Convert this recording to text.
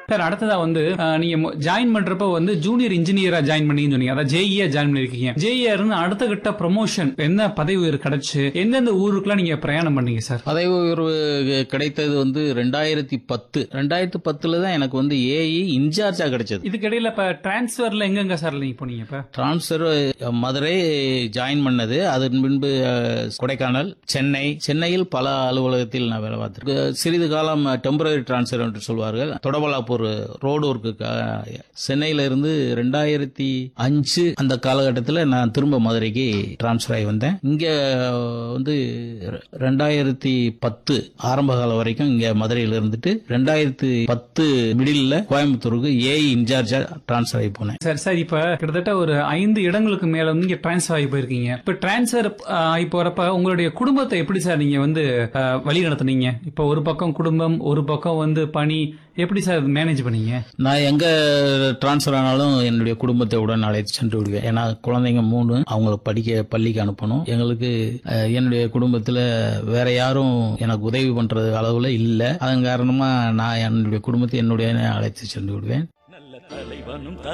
sir அடுத்ததா வந்து அஹ், நீங்க ஜாயின் பண்றப்ப வந்து ஜூனியர் இன்ஜினியரா ஜாயின் பண்ணீங்கன்னு சொன்னீங்க அதாவது ஜேஇயா ஜாயின் பண்ணிருக்கீங்க ஜேஇயா இருந்து அடுத்த கட்ட ப்ரமோஷன் என்ன பதவி உயர்வு கிடைச்சு எந்தெந்த ஊருக்குலாம் நீங்க பிரயாணம் பண்ணீங்க சார் பதவி உயர்வு கிடைத்தது வந்து ரெண்டாயிரத்தி பத்து ரெண்டாயிரத்தி பத்துல தான் எனக்கு வந்து ஏஇ இன்சார்ஜா கிடைச்சது இதுக்கிடையில இப்ப டிரான்ஸ்ஃபர்ல எங்கெங்க சார் நீங்க போனீங்க இப்ப டிரான்ஸ்ஃபர் மதுரை ஜாயின் பண்ணது அதன் பின்பு அஹ், கொடைக்கானல் சென்னை சென்னையில் பல அலுவலகத்தில் நான் வேலை பார்த்திருக்கேன் சிறிது காலம் டெம்பரரி டிரான்ஸ்ஃபர் என்று சொல்வார்கள் தொடபலாப்பூர் ரோடு ஒர்க்குக்காக சென்னையில இருந்து ரெண்டாயிரத்தி அஞ்சு அந்த காலகட்டத்தில் நான் திரும்ப மதுரைக்கு டிரான்ஸ்ஃபர் ஆகி வந்தேன் இங்க வந்து ரெண்டாயிரத்தி பத்து ஆரம்ப காலம் வரைக்கும் இங்க மதுரையில் இருந்துட்டு ரெண்டாயிரத்தி பத்து மிடில் கோயம்புத்தூருக்கு ஏஇ இன்சார்ஜா டிரான்ஸ்ஃபர் ஆகி போனேன் சார் சார் இப்ப கிட்டத்தட்ட ஒரு ஐந்து இடங்களுக்கு மேல வந்து நீங்க டிரான்ஸ்ஃபர் ஆகி போயிருக்கீங்க இப்ப டிரான்ஸ்ஃபர் ஆகி போறப்ப உங்களுடைய குடும்பத்தை எப்படி சார் நீங்க வந்து அஹ், வழி நடத்துனீங்க இப்ப ஒரு பக்கம் குடும்பம் ஒரு பக்கம் வந்து பணி எப்படி சார் மேனேஜ் பண்ணீங்க நான் எங்க டிரான்ஸ்ஃபர் ஆனாலும் என்னுடைய குடும்பத்தை உடன் அழைத்து சென்று விடுவேன் ஏன்னா குழந்தைங்க மூணு அவங்கள படிக்க பள்ளிக்கு அனுப்பணும் எங்களுக்கு அஹ், என்னுடைய குடும்பத்துல வேற யாரும் எனக்கு உதவி பண்றது அளவுல இல்ல அதன் காரணமா நான் என்னுடைய குடும்பத்தை என்னுடைய அழைத்து சென்று விடுவேன் நல்ல தலைவனும்